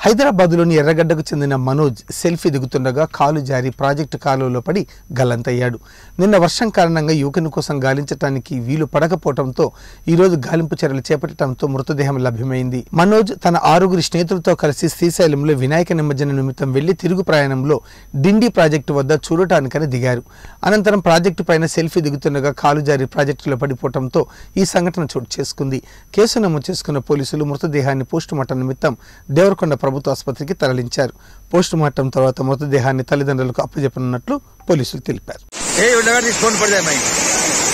హైదరాబాద్లోని ఎర్రగడ్డకు చెందిన మనోజ్ సెల్ఫీ దిగుతుండగా కాలు జారి ప్రాజెక్టు కాలువలో పడి గల్లంతయ్యాడు నిన్న వర్షం కారణంగా యువకుని కోసం గాలించడానికి వీలు పడకపోవడంతో ఈరోజు గాలింపు చర్యలు చేపట్టడంతో మృతదేహం లభ్యమైంది మనోజ్ తన ఆరుగురి స్నేహితులతో కలిసి శ్రీశైలంలో వినాయక నిమజ్జన నిమిత్తం వెళ్లి తిరుగు ప్రయాణంలో డిండి ప్రాజెక్టు వద్ద చూడటానికని దిగారు అనంతరం ప్రాజెక్టు పైన సెల్ఫీ దిగుతుండగా కాలు జారి ప్రాజెక్టులో పడిపోవడంతో ఈ సంఘటన చోటు చేసుకుంది కేసు నమోదు చేసుకున్న పోలీసులు మృతదేహాన్ని పోస్టుమార్టం నిమిత్తం దేవరకొండ ప్రభుత్వ ఆసుపత్రికి తరలించారు పోస్టుమార్టం తర్వాత మృతదేహాన్ని తల్లిదండ్రులకు అప్పజెప్పనున్నట్లు పోలీసులు తెలిపారు ए लगा फोन पड़ जाए मैं